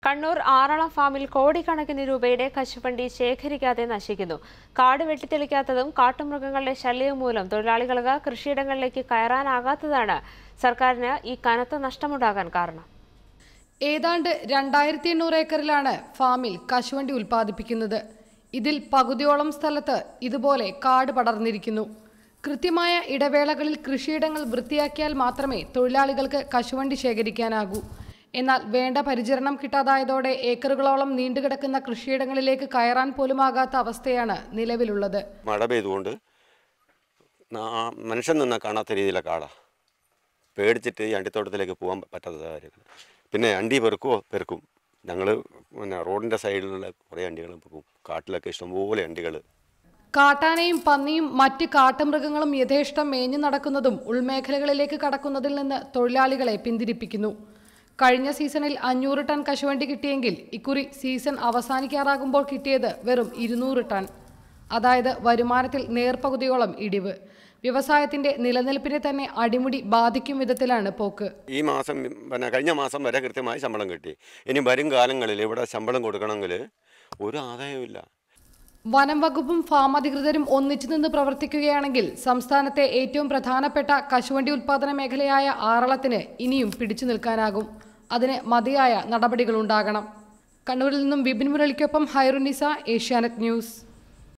കണ്ണൂർ ആറളം ഫാമിൽ കോടിക്കണക്കിന് രൂപയുടെ കശുവണ്ടി ശേഖരിക്കാതെ നശിക്കുന്നു കാട് വെട്ടിത്തെളിക്കാത്തതും കാട്ടുമൃഗങ്ങളുടെ ശല്യവും മൂലം തൊഴിലാളികൾക്ക് കൃഷിയിടങ്ങളിലേക്ക് കയറാനാകാത്തതാണ് സർക്കാരിന് ഈ കനത്ത നഷ്ടമുണ്ടാകാൻ കാരണം ഏതാണ്ട് രണ്ടായിരത്തി എണ്ണൂറ് ഏക്കറിലാണ് ഫാമിൽ കശുവണ്ടി ഉൽപ്പാദിപ്പിക്കുന്നത് ഇതിൽ പകുതിയോളം സ്ഥലത്ത് ഇതുപോലെ കാട് പടർന്നിരിക്കുന്നു കൃത്യമായ ഇടവേളകളിൽ കൃഷിയിടങ്ങൾ വൃത്തിയാക്കിയാൽ മാത്രമേ തൊഴിലാളികൾക്ക് കശുവണ്ടി ശേഖരിക്കാനാകൂ എന്നാൽ വേണ്ട പരിചരണം കിട്ടാതായതോടെ ഏക്കറുകളോളം നീണ്ടുകിടക്കുന്ന കൃഷിയിടങ്ങളിലേക്ക് കയറാൻ പോലുമാകാത്ത അവസ്ഥയാണ് നിലവിലുള്ളത് മഴ പെയ്തുകൊണ്ട് നാ- മനുഷ്യൻ നിന്ന കാണാത്ത രീതിയിലെ കാടാ പേടിച്ചിട്ട് ഈ അണ്ടിത്തോട്ടത്തിലേക്ക് പോകാൻ പറ്റാത്ത കാര്യങ്ങൾ പിന്നെ അണ്ടി പെറുക്കുമോ പെറുക്കും ഞങ്ങൾ പിന്നെ റോഡിൻ്റെ സൈഡിലുള്ള കുറേ അണ്ടികൾ പെറുക്കും കാട്ടിലൊക്കെ ഇഷ്ടംപോലെ അണ്ടികൾ കാട്ടാനയും പന്നിയും മറ്റ് കാട്ടുമൃഗങ്ങളും യഥേഷ്ടം മേഞ്ഞു നടക്കുന്നതും ഉൾമേഖലകളിലേക്ക് കടക്കുന്നതിൽ നിന്ന് തൊഴിലാളികളെ പിന്തിരിപ്പിക്കുന്നു കഴിഞ്ഞ സീസണിൽ അഞ്ഞൂറ് ടൺ കശുവണ്ടി കിട്ടിയെങ്കിൽ ഇക്കുറി സീസൺ അവസാനിക്കാറാകുമ്പോൾ കിട്ടിയത് വെറും ഇരുന്നൂറ് ടൺ അതായത് വരുമാനത്തിൽ നേർപകുതിയോളം ഇടിവ് വ്യവസായത്തിന്റെ നിലനിൽപ്പിനെ തന്നെ അടിമുടി ബാധിക്കും വിധത്തിലാണ് പോക്ക് ഈ മാസം പിന്നെ കഴിഞ്ഞ മാസം വരെ കൃത്യമായി ശമ്പളം കിട്ടി ഇനി വരും കാലങ്ങളിൽ ഇവിടെ ശമ്പളം കൊടുക്കണമെങ്കിൽ ഒരു ആദായവും വനം വകുപ്പും ഫാം അധികൃതരും ഒന്നിച്ചു നിന്ന് പ്രവർത്തിക്കുകയാണെങ്കിൽ സംസ്ഥാനത്തെ ഏറ്റവും പ്രധാനപ്പെട്ട കശുവണ്ടി ഉൽപ്പാദന മേഖലയായ ആറളത്തിന് ഇനിയും പിടിച്ചു നിൽക്കാനാകും അതിന് മതിയായ നടപടികളുണ്ടാകണം കണ്ണൂരിൽ നിന്നും വിപിൻ മുരളിക്കൊപ്പം ഹൈറുനിസ ഏഷ്യാനെറ്റ് ന്യൂസ്